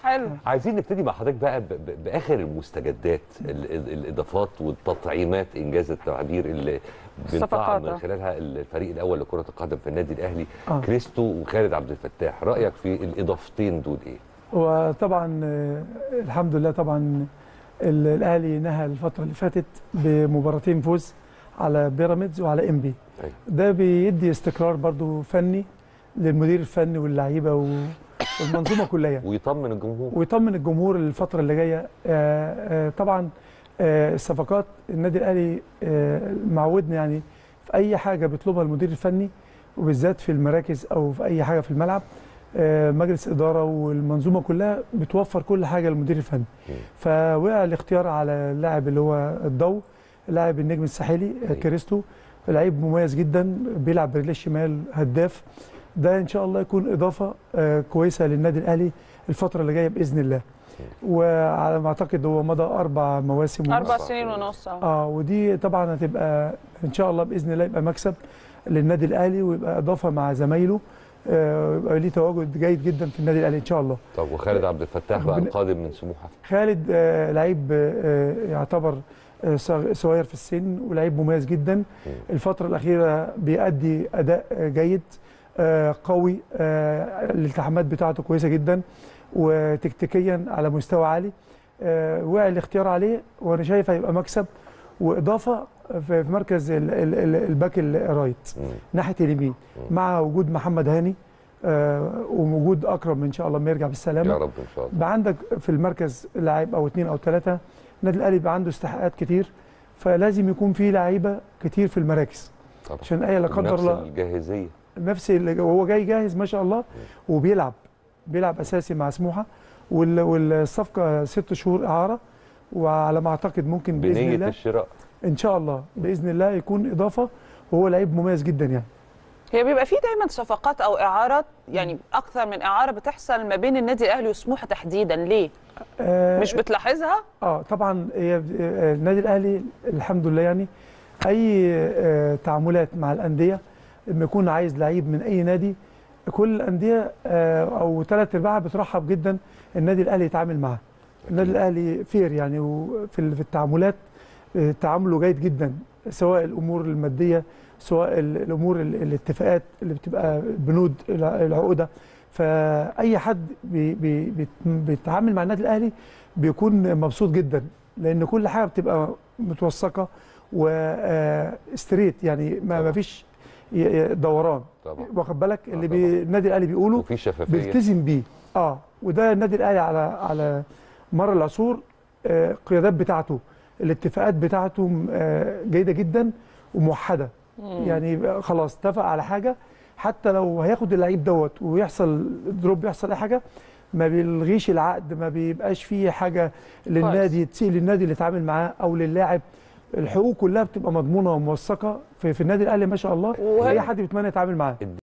حلو عايزين نبتدي مع حضرتك بقى ب- ب- باخر المستجدات ال- ال- الاضافات والتطعيمات انجاز التعبير اللي بنطعم الصفقات، من آه. خلالها الفريق الاول لكره القدم في النادي الاهلي آه. كريستو وخالد عبد الفتاح رايك في الاضافتين دول ايه؟ وطبعا آه، الحمد لله طبعا ال- الاهلي نهى الفتره اللي فاتت بمباراتين فوز على بيراميدز وعلى انبي أيوة. ده بيدي استقرار برضو فني للمدير الفني واللعيبه و- والمنظومه كلها يعني. ويطمن الجمهور ويطمن الجمهور الفتره اللي جايه آه، آه، طبعا آه، الصفقات النادي الاهلي آه، معودنا يعني في اي حاجه بيطلبها المدير الفني وبالذات في المراكز او في اي حاجه في الملعب آه، مجلس اداره والمنظومه كلها بتوفر كل حاجه للمدير الفني مم. فوقع الاختيار على اللاعب اللي هو الضو لاعب النجم الساحلي آه، أيوة. كريستو لعيب مميز جدا بيلعب برجليه الشمال هداف ده ان شاء الله يكون اضافه آه، كويسه للنادي الاهلي الفتره اللي جايه باذن الله وعلى ما اعتقد هو مضى اربع مواسم ونص. اربع سنين ونص اه اه ودي طبعا هتبقى ان شاء الله باذن الله يبقى مكسب للنادي الاهلي ويبقى اضافه مع زمايله آه، ويبقى ليه تواجد جيد جدا في النادي الاهلي ان شاء الله طب وخالد عبد الفتاح بقى ربنا- القادم من سموحه خالد آه، لعيب آه، يعتبر آه، صغ- صغير في السن ولعيب مميز جدا الفترة الأخيرة بيأدي أداء آه، جيد آه، قوي آه، الالتحامات بتاعته كويسة جدا وتكتيكيا على مستوى عالي آه، وقع الاختيار عليه وأنا شايف هيبقى مكسب وإضافة في في مركز ال- ال- ال- الباك الرايت مم. ناحية اليمين مع وجود محمد هاني آه، ووجود أكرم إن شاء الله ما يرجع بالسلامة يا رب ان شاء الله بقى عندك في المركز لاعب او اثنين او ثلاثه النادي الاهلي بقى عنده استحقاقات كتير فلازم يكون في لعيبه كتير في المراكز طبعا عشان اي لا قدر نفس الله الجاهزيه نفس اللي وهو جاي جاهز ما شاء الله وبيلعب بيلعب اساسي مع سموحه وال- والصفقه ست شهور اعاره وعلى ما اعتقد ممكن باذن بنيه الله الشراء ان شاء الله باذن الله يكون اضافه وهو لعيب مميز جدا يعني هي بيبقى في دايما صفقات او اعارات يعني اكثر من اعاره بتحصل ما بين النادي الاهلي وسموحه تحديدا ليه آه مش بتلاحظها اه طبعا هي آه، النادي الاهلي الحمد لله يعني اي آه، تعاملات مع الانديه لما يكون عايز لعيب من اي نادي كل الانديه آه، او ثلاث ارباعها بترحب جدا النادي الاهلي يتعامل معاه النادي الاهلي فير يعني وفي ال- في التعاملات آه، تعامله جيد جدا سواء الامور الماديه سواء ال- الامور ال- الاتفاقات اللي بتبقى بنود الع- العقوده فاي حد بي بي بيت- بيتعامل مع النادي الاهلي بيكون مبسوط جدا لان كل حاجه بتبقى متوثقه وستريت يعني ما ما فيش ي- ي- دوران طبعا واخد بالك اللي طبعا. بي النادي الاهلي بيقوله وفي شفافيه بيلتزم بيه اه وده النادي الاهلي على على مر العصور آه، القيادات بتاعته الاتفاقات بتاعته م- آه، جيده جدا وموحده يعني يبقى خلاص اتفق على حاجه حتى لو هياخد اللعيب دوت ويحصل دروب يحصل اي حاجه ما بيلغيش العقد ما بيبقاش فيه حاجه للنادي تسيء للنادي اللي اتعامل معاه او للاعب الحقوق كلها بتبقى مضمونه وموثقه في, في النادي الاهلي ما شاء الله وهي- اي حد بيتمنى يتعامل معاه